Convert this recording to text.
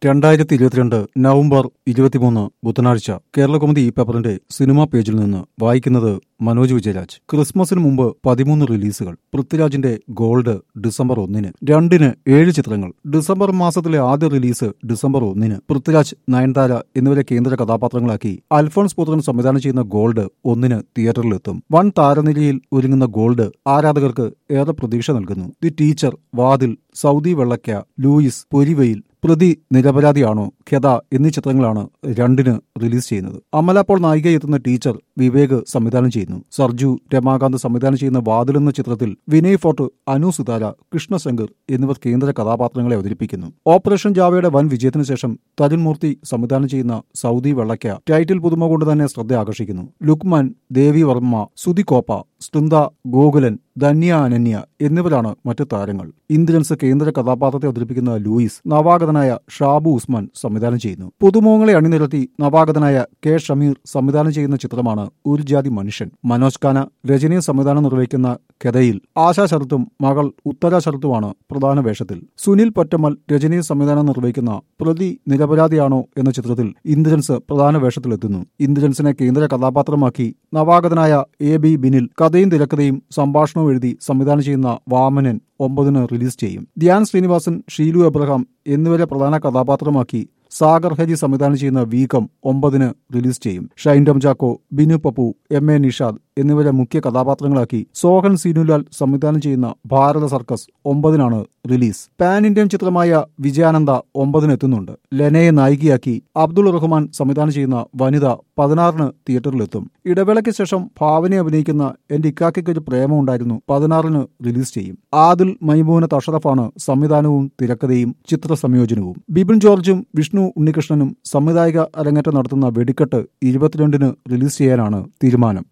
രണ്ടായിരത്തി ഇരുപത്തിരണ്ട് നവംബർ ഇരുപത്തിമൂന്ന് ബുധനാഴ്ച കേരളകൗമുദി ഈ പേപ്പറിന്റെ സിനിമാ പേജിൽ നിന്ന് വായിക്കുന്നത് മനോജ് വിജയരാജ് ക്രിസ്മസിന് മുമ്പ് പതിമൂന്ന് റിലീസുകൾ പൃഥ്വിരാജിന്റെ ഗോൾഡ് ഡിസംബർ ഒന്നിന് രണ്ടിന് ഏഴ് ചിത്രങ്ങൾ ഡിസംബർ മാസത്തിലെ ആദ്യ റിലീസ് ഡിസംബർ ഒന്നിന് പൃഥ്വിരാജ് നയൻതാര എന്നിവരെ കേന്ദ്ര കഥാപാത്രങ്ങളാക്കി അൽഫോൺസ് പുത്രൻ സംവിധാനം ചെയ്യുന്ന ഗോൾഡ് ഒന്നിന് തിയേറ്ററിലെത്തും വൻ താരനിരയിൽ ഒരുങ്ങുന്ന ഗോൾഡ് ആരാധകർക്ക് ഏറെ പ്രതീക്ഷ നൽകുന്നു the teacher Vaathil Saudi Vellakka Louis Poriveyil Prathi Niraparadhiyano ഖ്യത എന്നീ ചിത്രങ്ങളാണ് രണ്ടിന് റിലീസ് ചെയ്യുന്നത് അമല പോൾ നായികയെത്തുന്ന ടീച്ചർ വിവേക് സംവിധാനം ചെയ്യുന്നു സർജു രമാകാന്ത് സംവിധാനം ചെയ്യുന്ന വാതിൽ എന്ന ചിത്രത്തിൽ വിനയ് ഫോർട്ട് അനു സുതാര കൃഷ്ണശങ്കർ എന്നിവർ കേന്ദ്ര കഥാപാത്രങ്ങളെ അവതരിപ്പിക്കുന്നു ഓപ്പറേഷൻ ജാവയുടെ വൻ വിജയത്തിനു ശേഷം തരുൺമൂർത്തി സംവിധാനം ചെയ്യുന്ന സൗദി വെള്ളയ്ക്ക ടൈറ്റിൽ പുതുമ കൊണ്ട് തന്നെ ശ്രദ്ധ ആകർഷിക്കുന്നു ലുക്മാൻ ദേവി വർമ്മ സുതി കോപ്പ സ്തുന്ദ ഗോകുലൻ ധന്യ അനന്യ എന്നിവരാണ് മറ്റു താരങ്ങൾ ഇന്ദ്രൻസ് കേന്ദ്ര കഥാപാത്രത്തെ അവതരിപ്പിക്കുന്ന ലൂയിസ് നവാഗതനായ ഷാബു ഉസ്മാൻ സംവിധാനം ചെയ്യുന്നു പുതുമുഖങ്ങളെ അണിനിരത്തി നവാഗതനായ കെ ഷമീർ സംവിധാനം ചെയ്യുന്ന ചിത്രമാണ് ഒരു ജാതി മനുഷ്യൻ മനോജ് ഖാന രജനി സംവിധാനം നിർവഹിക്കുന്ന കഥയിൽ ആശാ ശരത്തും മകൾ ഉത്തര ശരത്തുമാണ് പ്രധാന വേഷത്തിൽ സുനിൽ പൊറ്റമ്മൽ രജനി സംവിധാനം നിർവഹിക്കുന്ന പ്രതി നിരപരാധിയാണോ എന്ന ചിത്രത്തിൽ ഇന്ദ്രൻസ് പ്രധാന വേഷത്തിലെത്തുന്നു ഇന്ദ്രൻസിനെ കേന്ദ്ര കഥാപാത്രമാക്കി നവാഗതനായ എ ബി ബിനിൽ കഥയും തിരക്കഥയും സംഭാഷണവും എഴുതി സംവിധാനം ചെയ്യുന്ന വാമനൻ ഒമ്പതിന് റിലീസ് ചെയ്യും ധ്യാൻ ശ്രീനിവാസൻ ഷീലു എബ്രഹാം എന്നിവരെ പ്രധാന കഥാപാത്രമാക്കി സാഗർ ഹരി സംവിധാനം ചെയ്യുന്ന വീക്കം ഒമ്പതിന് റിലീസ് ചെയ്യും ഷൈൻ ടം ചാക്കോ ബിനു പപ്പു എം എ നിഷാദ് എന്നിവരെ മുഖ്യ കഥാപാത്രങ്ങളാക്കി സോഹൻ സീനുലാൽ സംവിധാനം ചെയ്യുന്ന ഭാരത സർക്കസ് ഒമ്പതിനാണ് റിലീസ് പാൻ ഇന്ത്യൻ ചിത്രമായ വിജയാനന്ദ ഒമ്പതിന് എത്തുന്നുണ്ട് ലെനയെ നായികയാക്കി അബ്ദുൾ റഹ്മാൻ സംവിധാനം ചെയ്യുന്ന വനിത പതിനാറിന് തിയേറ്ററിലെത്തും ഇടവേളയ്ക്ക് ശേഷം ഭാവനെ അഭിനയിക്കുന്ന എന്റെ ഇക്കാക്കയ്ക്ക് ഒരു പ്രേമമുണ്ടായിരുന്നു പതിനാറിന് റിലീസ് ചെയ്യും ആദിൽ മൈമൂന തഷറഫാണ് സംവിധാനവും തിരക്കഥയും ചിത്ര സംയോജനവും ബിപിൻ ജോർജും വിഷ്ണു ഉണ്ണികൃഷ്ണനും സംവിധായക അരങ്ങേറ്റം നടത്തുന്ന വെടിക്കെട്ട് ഇരുപത്തിരണ്ടിന് റിലീസ് ചെയ്യാനാണ് തീരുമാനം